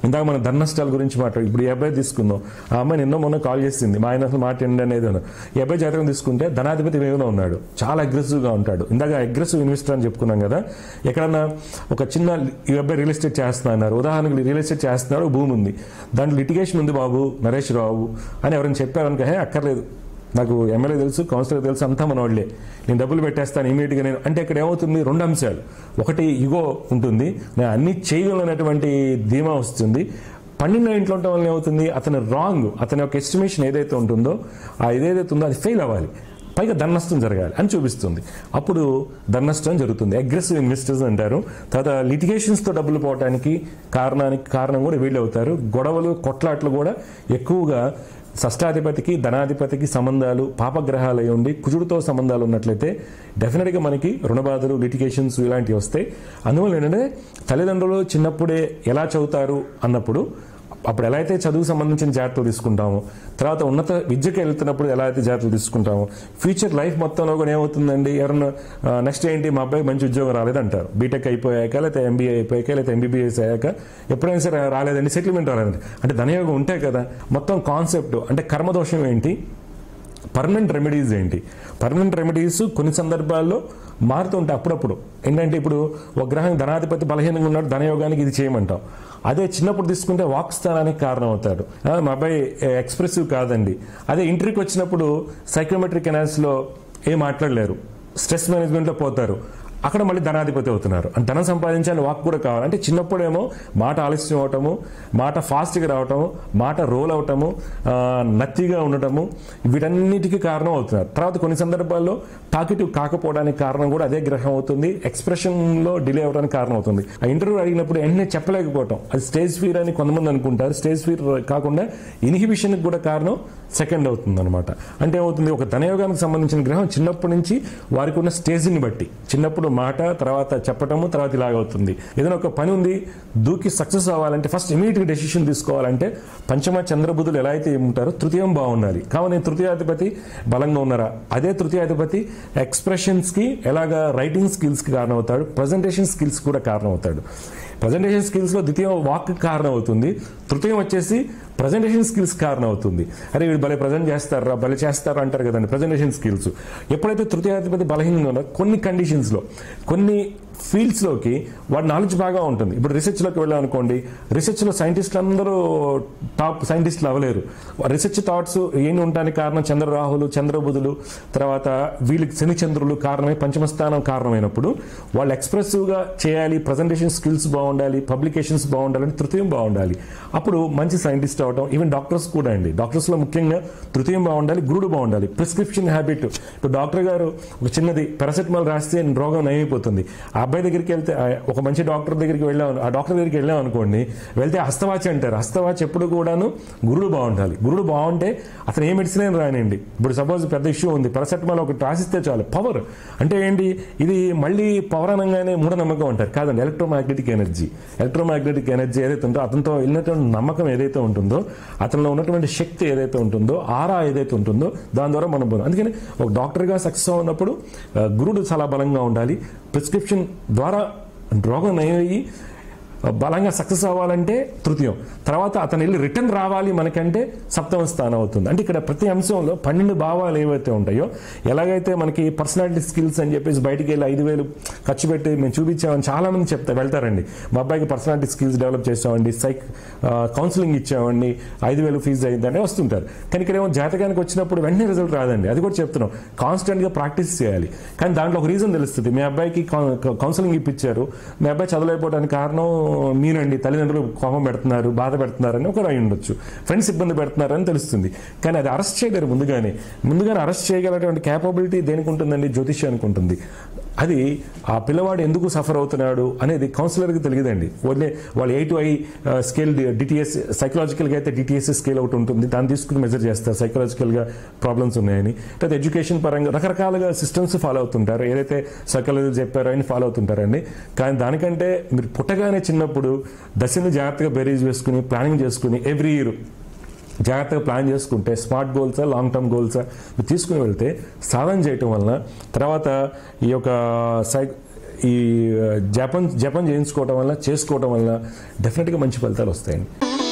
ఇందాక మనం ధన నష్టాల గురించి మాట్లాడు ఇప్పుడు ఈ అబ్బాయి తీసుకుందాం ఆ అమ్మాయి నిన్న మొన్న కాల్ చేసింది మా ఆయన అసలు మాట ఏంటి అనేది అన్న. ఈ అబ్బాయి జాతకం తీసుకుంటే ధనాధిపతి వేగంలో ఉన్నాడు చాలా అగ్రెసివ్గా ఉంటాడు ఇందాక అగ్రెసివ్ ఇన్వెస్టర్ అని చెప్పుకున్నాం కదా ఎక్కడన్నా ఒక చిన్న ఈ అబ్బాయి రియల్ ఎస్టేట్ చేస్తున్నా అన్నారు ఉదాహరణకు రియల్ ఎస్టేట్ చేస్తున్నాడు ఒక భూమి ఉంది దాంట్లో లిటిగేషన్ ఉంది బాబు నరేష్ రావు అని ఎవరైనా చెప్పారనుకో హే అక్కర్లేదు నాకు ఎమ్మెల్యే తెలుసు కౌన్సిలర్ తెలుసు అంతా మన వాళ్ళే నేను డబ్బులు పెట్టేస్తాను ఇమీడియట్గా నేను అంటే ఇక్కడ ఏమవుతుంది రెండు అంశాలు ఒకటి ఇగో ఉంటుంది నేను అన్ని చేయగలనటువంటి ధీమా వస్తుంది పన్నెండు ఇంట్లో ఉండటం వల్ల ఏమవుతుంది అతని రాంగ్ అతని యొక్క ఎస్టిమేషన్ ఏదైతే ఉంటుందో ఆ ఏదైతే ఉందో అది ఫెయిల్ అవ్వాలి పైగా ధన నష్టం జరగాలి అని చూపిస్తుంది అప్పుడు ధన నష్టం జరుగుతుంది అగ్రెసివ్ ఇన్వెస్టర్స్ అంటారు తర్వాత లిటిగేషన్స్తో డబ్బులు పోవడానికి కారణానికి కారణం కూడా వీళ్ళు అవుతారు గొడవలు కొట్లాట్లు కూడా ఎక్కువగా షష్టాధిపతికి ధనాధిపతికి సంబంధాలు పాపగ్రహాలు అయి ఉండి కుజుడితో సంబంధాలు ఉన్నట్లయితే డెఫినెట్గా మనకి రుణబాధలు లిటిగేషన్స్ ఇలాంటివి వస్తాయి అందువల్ల ఏంటంటే తల్లిదండ్రులు చిన్నప్పుడే ఎలా చదువుతారు అన్నప్పుడు అప్పుడు ఎలా అయితే చదువుకు సంబంధించిన జాగ్రత్తలు తీసుకుంటాము తర్వాత ఉన్నత విద్యకి వెళ్తున్నప్పుడు ఎలా అయితే జాగ్రత్తలు తీసుకుంటాము ఫ్యూచర్ లైఫ్ మొత్తంలో కూడా ఏమవుతుందండి ఎవరన్నా నెక్స్ట్ ఏంటి మా అబ్బాయి మంచి ఉద్యోగం రాలేదంటారు బీటెక్ అయిపోయాక లేకపోతే ఎంబీఏ అయిపోయాక లేకపోతే ఎంబీబీఎస్ అయ్యాక ఎప్పుడైనా సరే రాలేదండి సెటిల్మెంట్ రాలేదండి అంటే ధనయోగం ఉంటాయి కదా మొత్తం కాన్సెప్ట్ అంటే కర్మదోషం ఏంటి పర్మనెంట్ రెమెడీస్ ఏంటి పర్మనెంట్ రెమెడీస్ కొన్ని సందర్భాల్లో మారుతుంటాయి అప్పుడప్పుడు ఏంటంటే ఇప్పుడు ఒక గ్రహం ధనాధిపతి బలహీనంగా ఉన్నాడు ధనయోగానికి ఇది చేయమంటాం అదే చిన్నప్పుడు తీసుకుంటే వాక్ స్థానానికి కారణం అవుతాడు ఆ, మా అబ్బాయి ఎక్స్ప్రెసివ్ కాదండి అదే ఇంటర్వ్యూకి వచ్చినప్పుడు సైకోమెట్రిక్ లో ఏం మాట్లాడలేరు స్ట్రెస్ మేనేజ్మెంట్లో పోతారు అక్కడ మళ్ళీ ధనాధిపతి అవుతున్నారు అంటే ధనం సంపాదించాలని వాక్ కూడా కావాలి అంటే చిన్నప్పుడేమో మాట ఆలస్యం అవటము మాట ఫాస్ట్గా రావటము మాట రోల్ అవటము ఆ, నత్తిగా ఉండటము వీటన్నిటికీ కారణం అవుతున్నారు తర్వాత కొన్ని సందర్భాల్లో టాకిటివ్ కాకపోవడానికి కారణం కూడా అదే గ్రహం అవుతుంది ఎక్స్ప్రెషన్లో డిలే అవడానికి కారణం అవుతుంది ఆ ఇంటర్వ్యూ అడిగినప్పుడు వెంటనే చెప్పలేకపోవటం అది స్టేజ్ ఫీర్ అని కొంతమంది అనుకుంటారు స్టేజ్ ఫీర్ కాకుండా ఇన్హిబిషన్కి కూడా కారణం సెకండ్ అవుతుంది అనమాట అంటే ఏమవుతుంది ఒక ధనయోగానికి సంబంధించిన గ్రహం చిన్నప్పటి నుంచి వారికి ఉన్న స్టేజ్ని బట్టి చిన్నప్పుడు మాట తర్వాత చెప్పటము తర్వాత ఇలాగవుతుంది ఏదైనా ఒక పని ఉంది దూకి సక్సెస్ అవ్వాలంటే ఫస్ట్ ఇమీడియట్గా డెసిషన్ తీసుకోవాలంటే పంచమ చంద్రబుధులు ఎలా అయితే ఉంటారో తృతీయం బాగుండాలి కావున తృతీయాధిపతి బలంగా ఉన్నారా అదే తృతీయాధిపతి ఎక్స్ప్రెషన్స్కి ఎలాగా రైటింగ్ స్కిల్స్కి కారణమవుతాడు ప్రజెంటేషన్ స్కిల్స్ కూడా కారణమవుతాడు ప్రజెంటేషన్ స్కిల్స్లో ద్వితీయం వాక్ కారణం అవుతుంది తృతీయం వచ్చేసి ప్రజెంటేషన్ స్కిల్స్ కారణం అవుతుంది అరే వీడు భలే ప్రజెంట్ చేస్తారా భలే చేస్తారా అంటారు కదండి ప్రజెంటేషన్ స్కిల్స్ ఎప్పుడైతే తృతీయాధిపతి బలహీనంగా ఉన్నారో కొన్ని కండిషన్స్లో కొన్ని ఫీల్డ్స్లోకి వాడి నాలెడ్జ్ బాగా ఉంటుంది ఇప్పుడు రీసెర్చ్లోకి వెళ్ళాం అనుకోండి రీసెర్చ్లో సైంటిస్టులు అందరూ టాప్ సైంటిస్టులు అవ్వలేరు రీసెర్చ్ థాట్స్ ఏంటి ఉండడానికి కారణం చంద్ర రాహులు చంద్రబుధులు తర్వాత వీళ్ళకి శని చంద్రులు కారణమై పంచమస్థానం కారణమైనప్పుడు వాళ్ళు ఎక్స్ప్రెసివ్గా చేయాలి ప్రజెంటేషన్ స్కిల్స్ బాగుండాలి పబ్లికేషన్స్ బాగుండాలి తృతీయం బాగుండాలి అప్పుడు మంచి సైంటిస్ట్ అవడం ఈవెన్ డాక్టర్స్ కూడా అండి డాక్టర్స్లో ముఖ్యంగా తృతీయం బాగుండాలి గురుడు బాగుండాలి ప్రిస్క్రిప్షన్ హ్యాబిట్ ఇప్పుడు డాక్టర్ గారు ఒక చిన్నది పారాసెటమాల్ రాస్తే రోగం నయమైపోతుంది ఆ అబ్బాయి దగ్గరికి వెళ్తే ఆ ఒక మంచి డాక్టర్ దగ్గరికి వెళ్ళాం ఆ డాక్టర్ దగ్గరికి వెళ్ళాం అనుకోండి వెళ్తే హస్తవాచి అంటారు హస్తవాచి ఎప్పుడు కూడాను గురుడు బాగుండాలి గురుడు బాగుంటే అతను ఏ మెడిసిన్ అయినా రానివ్వండి ఇప్పుడు సపోజ్ పెద్ద ఇష్యూ ఉంది పారాసెటమాల్ ఒకటి రాసిస్తే చాలు పవర్ అంటే ఏంటి ఇది మళ్ళీ పవర్ అనగానే మూఢనమ్మకం అంటారు కాదండి ఎలక్ట్రోమాగ్నెటిక్ ఎనర్జీ ఎలక్ట్రోమాగ్నెటిక్ ఎనర్జీ ఏదైతే ఉందో అతనితో వెళ్ళినటువంటి నమ్మకం ఏదైతే ఉంటుందో అతనిలో ఉన్నటువంటి శక్తి ఏదైతే ఉంటుందో ఆరా ఏదైతే ఉంటుందో దాని ద్వారా మనం పొందాం అందుకని ఒక డాక్టర్గా సక్సెస్ ఉన్నప్పుడు ఆ, గురుడు చాలా బలంగా ఉండాలి ప్రిస్క్రిప్షన్ ద్వారా రోగం నయమయ్యి బలంగా సక్సెస్ అవ్వాలంటే తృతీయం తర్వాత అతను వెళ్ళి రిటర్న్ రావాలి మనకంటే సప్తమ స్థానం అవుతుంది అంటే ఇక్కడ ప్రతి అంశంలో పన్నెండు భావాలు ఏవైతే ఉంటాయో ఎలాగైతే మనకి పర్సనాలిటీ స్కిల్స్ అని చెప్పేసి బయటికి వెళ్ళి ఐదు వేలు ఖర్చు పెట్టి మేము చూపించామని చాలా మంది చెప్తా వెళ్తారండి మా అబ్బాయికి పర్సనాలిటీ స్కిల్స్ డెవలప్ చేసామండి సైక్ కౌన్సిలింగ్ ఇచ్చామండి ఐదు వేలు ఫీజు అయిందంటే వస్తుంటారు కానీ ఇక్కడ ఏమో జాతకానికి వచ్చినప్పుడు వెంటనే రిజల్ట్ రాదండి అది కూడా చెప్తున్నాం కాన్స్టెంట్ గా ప్రాక్టీస్ చేయాలి కానీ దాంట్లో ఒక రీజన్ తెలుస్తుంది మీ అబ్బాయికి కౌన్సిలింగ్ ఇప్పించారు మీ అబ్బాయి చదవలేకపోవడానికి కారణం మీరండి తల్లిదండ్రులు కోపం పెడుతున్నారు బాధ పెడుతున్నారని ఒక అయి ఉండొచ్చు ఫ్రెండ్స్ ఇబ్బంది పెడుతున్నారని తెలుస్తుంది కానీ అది అరెస్ట్ చేయలేరు ముందుగానే ముందుగానే అరెస్ట్ చేయగలటువంటి క్యాపబిలిటీ దేనికి ఉంటుందండి జ్యోతిష్యానికి ఉంటుంది అది ఆ పిల్లవాడు ఎందుకు సఫర్ అవుతున్నాడు అనేది కౌన్సిలర్కి తెలియదండి వాళ్ళే వాళ్ళు ఎయిట్ ఐ స్కేల్ డిటిఎస్ సైకలాజికల్గా అయితే డిటిఎస్ స్కేల్ ఒకటి ఉంటుంది దాన్ని తీసుకుని మెజర్ చేస్తారు సైకలాజికల్గా ప్రాబ్లమ్స్ ఉన్నాయని లేదా ఎడ్యుకేషన్ పరంగా రకరకాలుగా సిస్టమ్స్ ఫాలో అవుతుంటారు ఏదైతే సైకాలజీ చెప్పారో అని ఫాలో అవుతుంటారండి కానీ దానికంటే మీరు పుట్టగానే చిన్నప్పుడు దశని జాగ్రత్తగా బెరీజ్ వేసుకుని ప్లానింగ్ చేసుకుని ఎవ్రీ ఇయర్ జాగ్రత్తగా ప్లాన్ చేసుకుంటే స్మార్ట్ గోల్సా లాంగ్ టర్మ్ గోల్సా మీరు తీసుకుని వెళ్తే సాధన చేయటం వలన తర్వాత ఈ యొక్క సై ఈ జపం జపం చేయించుకోవటం వల్ల చేసుకోవటం వల్ల డెఫినెట్గా మంచి ఫలితాలు వస్తాయండి